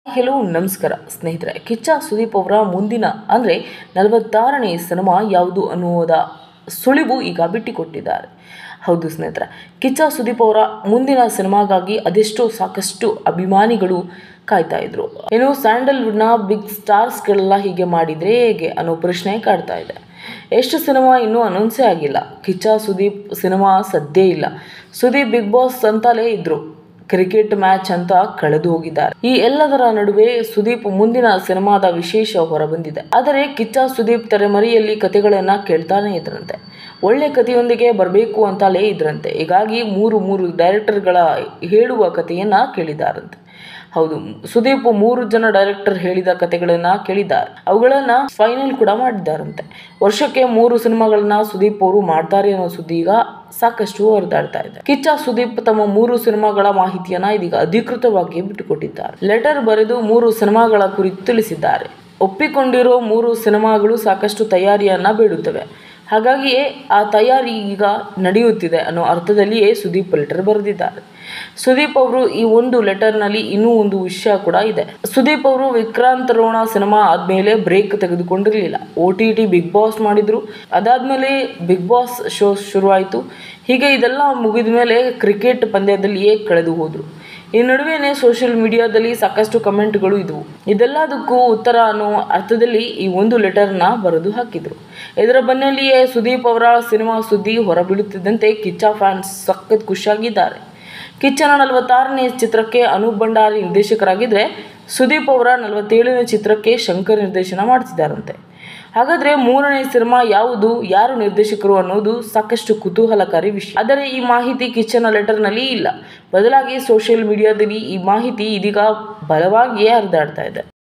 hello ನಮಸ್ಕಾರ ಸ್ನೇಹಿತರೆ ಕಿಚ್ಚ ಸುದೀಪ್ ಅವರ ಮುಂದಿನ ಅಂದರೆ ನಲವತ್ತಾರನೇ ಸಿನಿಮಾ ಯಾವುದು ಅನ್ನುವುದ ಸುಳಿವು ಈಗ ಬಿಟ್ಟಿಕೊಟ್ಟಿದ್ದಾರೆ ಹೌದು ಸ್ನೇಹಿತರೆ ಕಿಚ್ಚ ಸುದೀಪ್ ಅವರ ಮುಂದಿನ ಸಿನಿಮಾಗಾಗಿ ಅದೆಷ್ಟೋ ಸಾಕಷ್ಟು ಅಭಿಮಾನಿಗಳು ಕಾಯ್ತಾ ಇದ್ರು ಇನ್ನು ಸ್ಯಾಂಡಲ್ವುಡ್ನ ಬಿಗ್ ಸ್ಟಾರ್ಸ್ಗಳೆಲ್ಲ ಹೀಗೆ ಮಾಡಿದರೆ ಹೇಗೆ ಅನ್ನೋ ಪ್ರಶ್ನೆ ಕಾಡ್ತಾ ಇದೆ ಎಷ್ಟು ಸಿನಿಮಾ ಇನ್ನೂ ಅನೌನ್ಸೇ ಆಗಿಲ್ಲ ಕಿಚ್ಚ ಸುದೀಪ್ ಸಿನಿಮಾ ಸದ್ಯೇ ಇಲ್ಲ ಸುದೀಪ್ ಬಿಗ್ ಬಾಸ್ ಅಂತಲೇ ಇದ್ರು ಕ್ರಿಕೆಟ್ ಮ್ಯಾಚ್ ಅಂತ ಕಳೆದು ಹೋಗಿದ್ದಾರೆ ಈ ಎಲ್ಲದರ ನಡುವೆ ಸುದೀಪ್ ಮುಂದಿನ ಸಿನಿಮಾದ ವಿಶೇಷ ಹೊರಬಂದಿದೆ ಆದರೆ ಕಿಚ್ಚ ಸುದೀಪ್ ತೆರೆಮರೆಯಲ್ಲಿ ಕತೆಗಳನ್ನ ಕೇಳ್ತಾನೆ ಇದ್ರಂತೆ ಒಳ್ಳೆ ಕಥೆಯೊಂದಿಗೆ ಬರಬೇಕು ಅಂತಲೇ ಇದ್ರಂತೆ ಹೀಗಾಗಿ ಮೂರು ಮೂರು ಡೈರೆಕ್ಟರ್ಗಳ ಹೇಳುವ ಕಥೆಯನ್ನ ಕೇಳಿದಾರಂತೆ ಹೌದು ಸುದೀಪ್ ಮೂರು ಜನ ಡೈರೆಕ್ಟರ್ ಹೇಳಿದ ಕಥೆಗಳನ್ನ ಕೇಳಿದ್ದಾರೆ ಅವುಗಳನ್ನ ಫೈನಲ್ ಕೂಡ ಮಾಡಿದ್ದಾರಂತೆ ವರ್ಷಕ್ಕೆ ಮೂರು ಸಿನಿಮಾಗಳನ್ನ ಸುದೀಪ್ ಅವರು ಮಾಡ್ತಾರೆ ಅನ್ನೋ ಸುದ್ದಿ ಈಗ ಸಾಕಷ್ಟು ಹರಿದಾಡ್ತಾ ಇದೆ ಕಿಚ್ಚ ಸುದೀಪ್ ತಮ್ಮ ಮೂರು ಸಿನಿಮಾಗಳ ಮಾಹಿತಿಯನ್ನ ಇದೀಗ ಅಧಿಕೃತವಾಗಿ ಬಿಟ್ಟುಕೊಟ್ಟಿದ್ದಾರೆ ಲೆಟರ್ ಬರೆದು ಮೂರು ಸಿನಿಮಾಗಳ ಕುರಿತು ತಿಳಿಸಿದ್ದಾರೆ ಒಪ್ಪಿಕೊಂಡಿರೋ ಮೂರು ಸಿನಿಮಾಗಳು ಸಾಕಷ್ಟು ತಯಾರಿಯನ್ನ ಬೇಡುತ್ತವೆ ಹಾಗಾಗಿಯೇ ಆ ತಯಾರಿ ಈಗ ನಡೆಯುತ್ತಿದೆ ಅನ್ನೋ ಅರ್ಥದಲ್ಲಿಯೇ ಸುದೀಪ್ ಲೆಟರ್ ಬರೆದಿದ್ದಾರೆ ಸುದೀಪ್ ಅವರು ಈ ಒಂದು ಲೆಟರ್ನಲ್ಲಿ ಇನ್ನೂ ಒಂದು ವಿಷಯ ಕೂಡ ಇದೆ ಸುದೀಪ್ ಅವರು ವಿಕ್ರಾಂತ್ ರೋಣ ಸಿನಿಮಾ ಆದಮೇಲೆ ಬ್ರೇಕ್ ತೆಗೆದುಕೊಂಡಿರಲಿಲ್ಲ O T T Bigg Boss ಮಾಡಿದ್ರು ಅದಾದಮೇಲೆ ಬಿಗ್ ಬಾಸ್ ಶೋ ಶುರುವಾಯಿತು ಹೀಗೆ ಇದೆಲ್ಲ ಮುಗಿದ ಮೇಲೆ ಕ್ರಿಕೆಟ್ ಪಂದ್ಯದಲ್ಲಿಯೇ ಕಳೆದು ಹೋದರು ಈ ನಡುವೆನೇ ಸೋಷಿಯಲ್ ಮೀಡಿಯಾದಲ್ಲಿ ಸಾಕಷ್ಟು ಕಮೆಂಟ್ಗಳು ಇದ್ವು ಇದೆಲ್ಲದಕ್ಕೂ ಉತ್ತರ ಅನ್ನೋ ಅರ್ಥದಲ್ಲಿ ಈ ಒಂದು ಲೆಟರ್ನ ಬರೆದು ಹಾಕಿದ್ರು ಇದರ ಬೆನ್ನಲ್ಲಿಯೇ ಸುದೀಪ್ ಅವರ ಸಿನಿಮಾ ಸುದ್ದಿ ಹೊರಬೀಳುತ್ತಿದ್ದಂತೆ ಕಿಚ್ಚ ಫ್ಯಾನ್ಸ್ ಸಖತ್ ಖುಷಿಯಾಗಿದ್ದಾರೆ ಕಿಚ್ಚನ ನಲವತ್ತಾರನೇ ಚಿತ್ರಕ್ಕೆ ಅನೂಪ್ ಭಂಡಾರಿ ನಿರ್ದೇಶಕರಾಗಿದ್ದರೆ ಸುದೀಪ್ ಅವರ ನಲವತ್ತೇಳನೇ ಚಿತ್ರಕ್ಕೆ ಶಂಕರ್ ನಿರ್ದೇಶನ ಮಾಡ್ತಿದ್ದಾರಂತೆ ಹಾಗಾದ್ರೆ ಮೂರನೇ ಸಿನಿಮಾ ಯಾವುದು ಯಾರು ನಿರ್ದೇಶಕರು ಅನ್ನೋದು ಸಾಕಷ್ಟು ಕುತೂಹಲಕಾರಿ ವಿಷಯ ಆದರೆ ಈ ಮಾಹಿತಿ ಕಿಚ್ಚನ ಲೆಟರ್ನಲ್ಲಿ ಇಲ್ಲ ಬದಲಾಗಿ ಸೋಷಿಯಲ್ ಮೀಡಿಯಾದಲ್ಲಿ ಈ ಮಾಹಿತಿ ಇದೀಗ ಬಲವಾಗಿಯೇ ಹರಿದಾಡ್ತಾ ಇದೆ